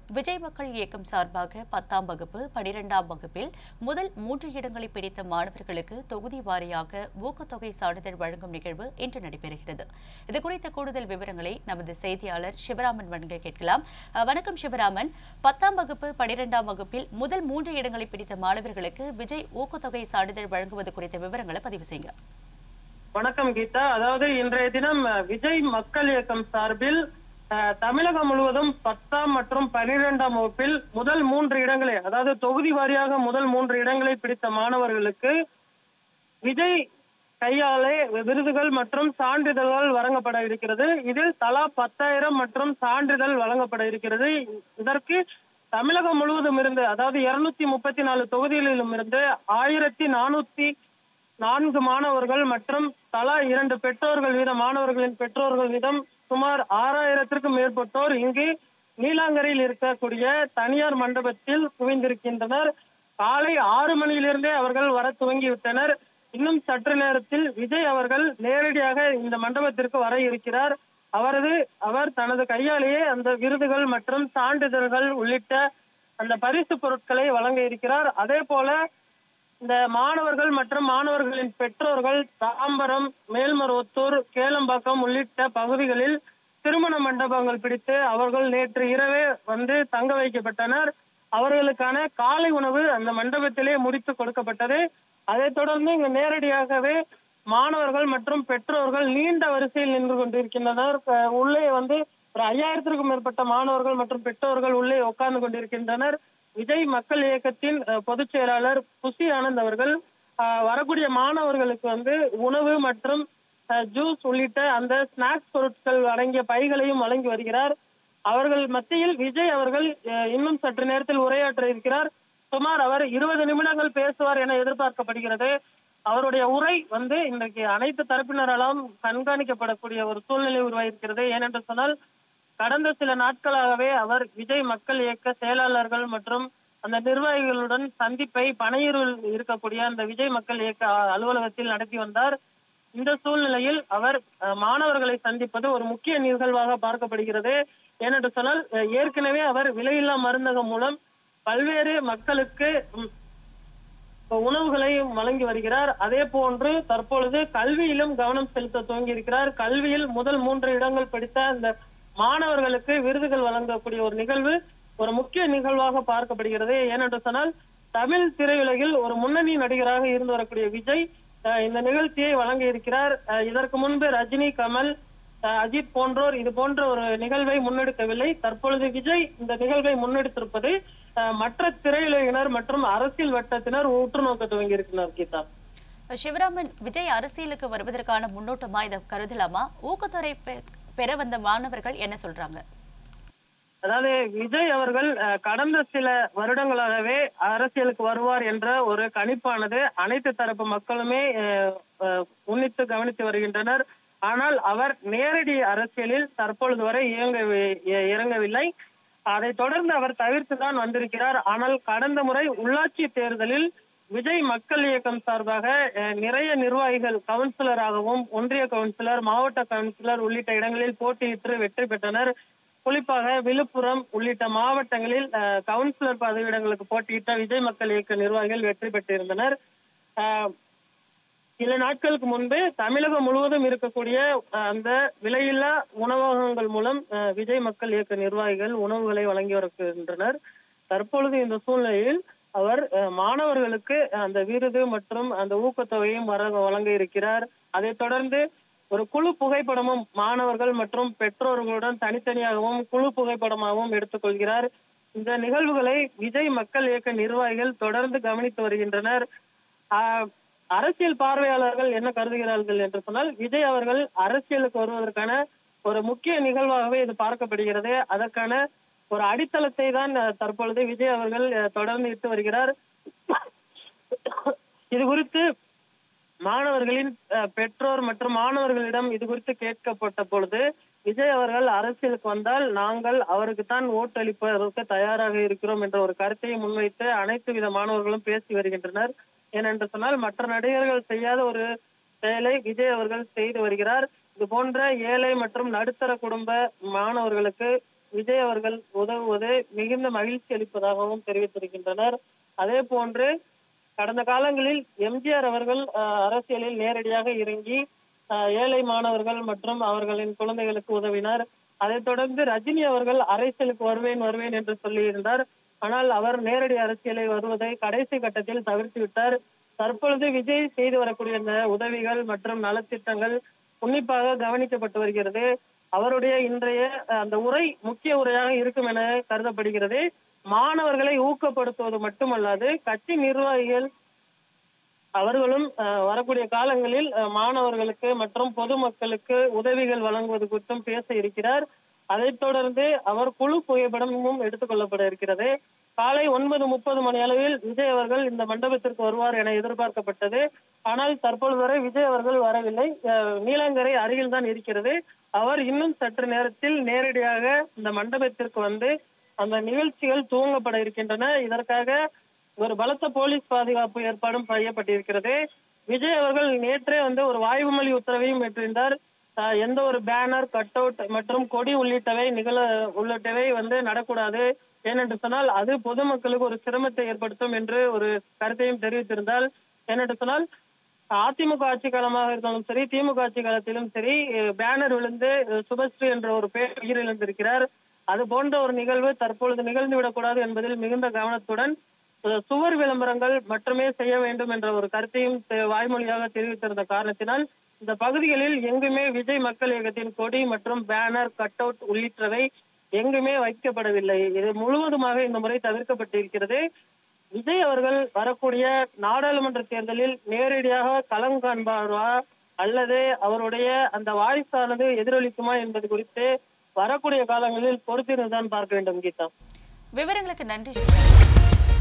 விஜய் மக்கள் இயக்கம் சார்பாக பத்தாம் வகுப்பு பனிரெண்டாம் வகுப்பில் முதல் மூன்று இடங்களை பிடித்த மாணவர்களுக்கு தொகுதி வாரியாக ஊக்கத்தொகை சான்றிதழ் வழங்கும் நிகழ்வு இன்று நடைபெறுகிறது இது குறித்த கூடுதல் விவரங்களை நமது செய்தியாளர் சிவராமன் வழங்க கேட்கலாம் அஹ், வணக்கம் சிவராமன் பத்தாம் வகுப்பு பனிரெண்டாம் வகுப்பில் முதல் மூன்று இடங்களை பிடித்த மாணவர்களுக்கு விஜய் ஊக்கத்தொகை சான்றிதழ் வழங்குவது குறித்த விவரங்களை பதிவு செய்யுங்க வணக்கம் கீதா அதாவது இன்றைய தினம் அஹ், விஜய் மக்கள் இயக்கம் சார்பில் அஹ், தமிழகம் முழுவதும் பத்தாம் மற்றும் பனிரெண்டாம் வகுப்பில் முதல் மூன்று இடங்களை அதாவது தொகுதி வாரியாக முதல் மூன்று இடங்களை பிடித்த மாணவர்களுக்கு விஜய் கையாலே விருதுகள் மற்றும் சான்றிதழ்கள் வழங்கப்பட இருக்கிறது இதில் தலா பத்தாயிரம் மற்றும் சான்றிதழ் வழங்கப்பட இருக்கிறது இதற்கு தமிழகம் முழுவதும் இருந்து அதாவது இருநூத்தி முப்பத்தி நாலு தொகுதிகளிலும் இருந்து ஆயிரத்தி நானூத்தி நான்கு மாணவர்கள் மற்றும் தலா இரண்டு பெற்றோர்கள் வீதம் மாணவர்களின் பெற்றோர்கள் வீதம் சுமார் ஆறாயிரத்திற்கும் மேற்பட்டோர் இங்கு நீலாங்கரையில் இருக்கக்கூடிய தனியார் மண்டபத்தில் குவிந்திருக்கின்றனர் காலை ஆறு மணியிலிருந்தே அவர்கள் வர துவங்கி விட்டனர் இன்னும் சற்று நேரத்தில் விஜய் அவர்கள் நேரடியாக இந்த மண்டபத்திற்கு வர இருக்கிறார் அவரது அவர் தனது கையாலேயே அந்த விருதுகள் மற்றும் சான்றிதழ்கள் உள்ளிட்ட அந்த பரிசு பொருட்களை வழங்க இருக்கிறார் அதே போல இந்த மாணவர்கள் மற்றும் மாணவர்களின் பெற்றோர்கள் தாம்பரம் மேல்மருவத்தூர் கேளம்பாக்கம் உள்ளிட்ட பகுதிகளில் திருமண மண்டபங்கள் பிடித்து அவர்கள் நேற்று இரவே வந்து தங்க வைக்கப்பட்டனர் அவர்களுக்கான காலை உணவு அந்த மண்டபத்திலே முடித்து கொடுக்கப்பட்டது அதைத் தொடர்ந்து இங்கு நேரடியாகவே மாணவர்கள் மற்றும் பெற்றோர்கள் நீண்ட வரிசையில் நின்று கொண்டிருக்கின்றனர் அஹ் உள்ளே வந்து ஒரு ஐயாயிரத்திற்கும் மேற்பட்ட மாணவர்கள் மற்றும் பெற்றோர்கள் உள்ளே உட்கார்ந்து கொண்டிருக்கின்றனர் விஜய் மக்கள் இயக்கத்தின் அஹ், பொதுச் செயலாளர் புசி ஆனந்த் அவர்கள் அஹ், வரக்கூடிய மாணவர்களுக்கு வந்து உணவு மற்றும் அஹ், ஜூஸ் உள்ளிட்ட அந்த ஸ்நாக்ஸ் பொருட்கள் அடங்கிய பைகளையும் வழங்கி வருகிறார் அவர்கள் மத்தியில் விஜய் அவர்கள் அஹ், இன்னும் சற்று நேரத்தில் உரையாற்ற இருக்கிறார் சுமார் அவர் இருபது நிமிடங்கள் பேசுவார் என எதிர்பார்க்கப்படுகிறது அவருடைய உரை வந்து இன்றைக்கு அனைத்து தரப்பினராலும் கண்காணிக்கப்படக்கூடிய ஒரு சூழ்நிலை உருவாயிருக்கிறது ஏனென்று சொன்னால் கடந்த சில நாட்களாகவே அவர் விஜய் மக்கள் இயக்க செயலாளர்கள் மற்றும் அந்த நிர்வாகிகளுடன் சந்திப்பை பனையூரில் இருக்கக்கூடிய அந்த விஜய் மக்கள் இயக்க அ- அலுவலகத்தில் நடத்தி வந்தார் இந்த சூழ்நிலையில் அவர் அஹ், மாணவர்களை சந்திப்பது ஒரு முக்கிய நிகழ்வாக பார்க்கப்படுகிறது ஏனென்று சொன்னால் அஹ், ஏற்கனவே அவர் விலையில்லா மருந்தகம் மூலம் பல்வேறு மக்களுக்கு ம், உணவுகளையும் வழங்கி வருகிறார் அதே போன்று தற்பொழுது கல்வியிலும் கவனம் செலுத்த துவங்கி இருக்கிறார் கல்வியில் முதல் மூன்று இடங்கள் படித்த அந்த மாணவர்களுக்கு விருதுகள் வழங்கக்கூடிய ஒரு நிகழ்வு ஒரு முக்கிய நிகழ்வாக பார்க்கப்படுகிறது ஏனென்று சொன்னால் தமிழ் திரையுலகில் ஒரு முன்னணி நடிகராக இருந்து வரக்கூடிய விஜய் அஹ், இந்த நிகழ்ச்சியை வழங்க இருக்கிறார் அஹ், இதற்கு முன்பு ரஜினி கமல் அஹ், அஜித் போன்றோர் இது போன்ற ஒரு நிகழ்வை முன்னெடுக்கவில்லை தற்பொழுது விஜய் இந்த நிகழ்வை முன்னெடுத்திருப்பது அஹ், மற்ற திரையுலகினர் மற்றும் அரசியல் வட்டத்தினர் உற்று நோக்க துவங்கி இருக்கிறார் கீதா சிவராமன் விஜய் அரசியலுக்கு வருவதற்கான முன்னோட்டமா இதை கருதலாமா ஊக்கத்தொகை பெ- பெற வந்த மாணவர்கள் என்ன சொல்றாங்க அதாவது விஜய் அவர்கள் அஹ், கடந்த சில வருடங்களாகவே அரசியலுக்கு வருவார் என்ற ஒரு கணிப்பானது அனைத்து தரப்பு மக்களுமே அஹ், அஹ், உன்னித்து கவனித்து வருகின்றனர் ஆனால் அவர் நேரடி அரசியலில் தற்பொழுது வரை இயங்க இறங்கவில்லை அதைத் தொடர்ந்து அவர் தவிர்த்துதான் வந்திருக்கிறார் ஆனால் கடந்த முறை உள்ளாட்சி தேர்தலில் விஜய் மக்கள் இயக்கம் சார்பாக அஹ், நிறைய நிர்வாகிகள் கவுன்சிலராகவும் ஒன்றிய கவுன்சிலர் மாவட்ட கவுன்சிலர் உள்ளிட்ட இடங்களில் போட்டியிட்டு வெற்றி பெற்றனர் குறிப்பாக விழுப்புரம் உள்ளிட்ட மாவட்டங்களில் அஹ், கவுன்சிலர் பதவியிடங்களுக்கு போட்டியிட்ட விஜய் மக்கள் இயக்க நிர்வாகிகள் வெற்றி பெற்றிருந்தனர் அஹ், சில நாட்களுக்கு முன்பு தமிழகம் முழுவதும் இருக்கக்கூடிய அஹ், அந்த விலையில்லா உணவகங்கள் மூலம் அஹ், விஜய் மக்கள் இயக்க நிர்வாகிகள் உணவுகளை வழங்கி வருகின்றனர் தற்பொழுது இந்த சூழ்நிலையில் அவர் அஹ், மாணவர்களுக்கு அந்த விருது மற்றும் அந்த ஊக்கத்தொகையும் வர வழங்க இருக்கிறார் அதைத் தொடர்ந்து ஒரு குழு புகைப்படமும் மாணவர்கள் மற்றும் பெற்றோர்களுடன் தனித்தனியாகவும் குழு புகைப்படமாகவும் எடுத்துக்கொள்கிறார் இந்த நிகழ்வுகளை விஜய் மக்கள் இயக்க நிர்வாகிகள் தொடர்ந்து கவனித்து வருகின்றனர் ஆஹ், அரசியல் பார்வையாளர்கள் என்ன கருதுகிறார்கள் என்று சொன்னால் விஜய் அவர்கள் அரசியலுக்கு வருவதற்கான ஒரு முக்கிய நிகழ்வாகவே இது பார்க்கப்படுகிறது அதற்கான ஒரு அடித்தளத்தை தான் அஹ், தற்பொழுது விஜய் அவர்கள் அஹ், தொடர்ந்து இட்டு வருகிறார் இது குறித்து மாணவர்களின் அஹ், பெற்றோர் மற்றும் மாணவர்களிடம் இது குறித்து கேட்கப்பட்ட பொழுது விஜய் அவர்கள் அரசியலுக்கு வந்தால் நாங்கள் அவருக்கு தான் ஓட்டளிப்பதற்கு தயாராக இருக்கிறோம் என்ற ஒரு கருத்தை முன்வைத்து அனைத்து வித மாணவர்களும் பேசி வருகின்றனர் ஏனென்று சொன்னால் மற்ற நடிகர்கள் செய்யாத ஒரு செயலை விஜய் அவர்கள் செய்து வருகிறார் இது போன்ற ஏழை மற்றும் நடுத்தர குடும்ப மாணவர்களுக்கு விஜய் அவர்கள் உதவுவது மிகுந்த மகிழ்ச்சி அளிப்பதாகவும் தெரிவித்திருக்கின்றனர் அதே போன்று கடந்த காலங்களில் எம்ஜிஆர் அவர்கள் அஹ், அரசியலில் நேரடியாக இறங்கி அஹ், ஏழை மாணவர்கள் மற்றும் அவர்களின் குழந்தைகளுக்கு உதவினார் அதைத் தொடர்ந்து ரஜினி அவர்கள் அரசியலுக்கு வருவேன் வருவேன் என்று சொல்லியிருந்தார் ஆனால் அவர் நேரடி அரசியலை வருவதை கடைசி கட்டத்தில் தவிர்த்து விட்டார் தற்பொழுது விஜய் செய்து வரக்கூடிய இந்த உதவிகள் மற்றும் நலத்திட்டங்கள் உன்னிப்பாக கவனிக்கப்பட்டு வருகிறது அவருடைய இன்றைய அஹ், அந்த உரை முக்கிய உரையாக இருக்கும் என கருதப்படுகிறது மாணவர்களை ஊக்கப்படுத்துவது மட்டுமல்லாது கட்சி நிர்வாகிகள் அவர்களும் அஹ், வரக்கூடிய காலங்களில் அஹ், மாணவர்களுக்கு மற்றும் பொதுமக்களுக்கு உதவிகள் வழங்குவது குறித்தும் பேச இருக்கிறார் அதைத் தொடர்ந்து அவர் குழு புகைப்படமும் எடுத்துக் கொள்ளப்பட இருக்கிறது காலை ஒன்பது முப்பது மணி அளவில் விஜய் அவர்கள் இந்த மண்டபத்திற்கு வருவார் என எதிர்பார்க்கப்பட்டது ஆனால் தற்பொழுது வரை விஜய் அவர்கள் வரவில்லை அஹ், நீலாங்கரை அருகில் தான் இருக்கிறது அவர் இன்னும் சற்று நேரத்தில் நேரடியாக இந்த மண்டபத்திற்கு வந்து அந்த நிகழ்ச்சிகள் துவங்கப்பட இருக்கின்றன இதற்காக ஒரு பலத்த போலீஸ் பாதுகாப்பு ஏற்பாடும் செய்யப்பட்டிருக்கிறது விஜய் அவர்கள் நேற்றே வந்து ஒரு வாய்வுமொழி உத்தரவையும் பெற்றிருந்தார் ஆஹ் எந்த ஒரு பேனர் கட் அவுட் மற்றும் கொடி உள்ளிட்டவை நிகழ உள்ளிட்டவை வந்து நடக்கூடாது ஏனென்று சொன்னால் அது பொதுமக்களுக்கு ஒரு சிரமத்தை ஏற்படுத்தும் என்று ஒரு கருத்தையும் தெரிவித்திருந்தால் ஏனென்று சொன்னால் அதிமுக ஆட்சி காலமாக இருந்தாலும் சரி திமுக ஆட்சி காலத்திலும் சரி அஹ் பேனர் விழுந்து அஹ் சுபஸ்ரீ என்ற ஒரு பேர் உயிரிழந்திருக்கிறார் அது போன்ற ஒரு நிகழ்வு தற்பொழுது நிகழ்ந்து விடக்கூடாது என்பதில் மிகுந்த கவனத்துடன் அஹ் சுவர் விளம்பரங்கள் மட்டுமே செய்ய வேண்டும் என்ற ஒரு கருத்தையும் தெ- வாய்மொழியாக தெரிவித்திருந்த காரணத்தினால் இந்த பகுதிகளில் எங்குமே விஜய் மக்கள் இயக்கத்தின் கொடி மற்றும் பேனர் கட் அவுட் உள்ளிட்டவை எங்குமே வைக்கப்படவில்லை இது முழுவதுமாக இந்த முறை தவிர்க்கப்பட்டிருக்கிறது விஜய் அவர்கள் வரக்கூடிய நாடாளுமன்ற தேர்தலில் நேரடியாக களம் காண்பாரா அல்லது அவருடைய அந்த வாய்ஸானது எதிரொலிக்குமா என்பது குறித்து வரக்கூடிய காலங்களில் பொறுத்திருந்துதான் பார்க்க வேண்டும் கீதா விவரங்களுக்கு நன்றி சிவா.